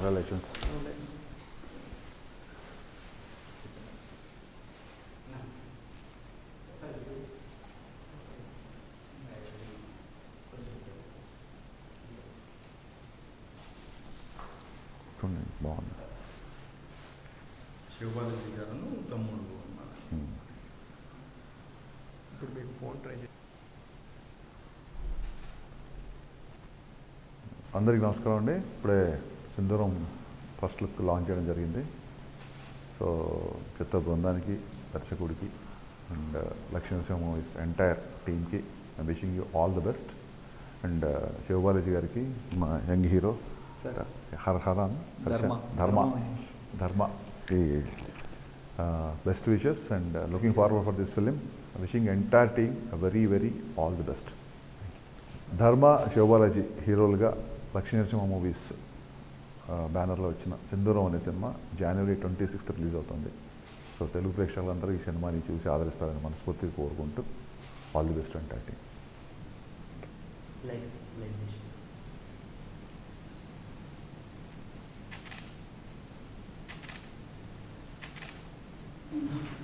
Congratulations చూడండి బాగుంది శివబాలాజీ గారు తమ్ముడు అన్నమాట ఉమ్. ఇప్పుడు మీకు ఫోన్ ట్రై చేసి అందరికీ నమస్కారం అండి ఇప్పుడే సింధూరం ఫస్ట్ లుక్ లాంచ్ చేయడం జరిగింది సో చిత్ర బృందానికి దర్శకుడికి అండ్ లక్ష్మీనరసింహ మూవీస్ ఎంటైర్ టీమ్కి wishing you all the best and Sivabalaji గారికి మా యంగ్ హీరో సార్ హర్ హరాన్ ధర్మ. ధర్మ ధర్మ. ధర్మ ఈ best wishes and looking forward for this film wishing entire team very very all the best Dharma Sivabalaji హీరోలుగా లక్ష్మీనరసింహ మూవీస్ బ్యానర్లో వచ్చిన సింధూరం అనే సినిమా జనవరి ట్వంటీ సిక్స్త్ రిలీజ్ అవుతుంది సో తెలుగు ప్రేక్షకులందరూ ఈ సినిమాని చూసి ఆదరిస్తారని మనస్ఫూర్తిగా కోరుకుంటూ all the best entire team like like this. Thank you.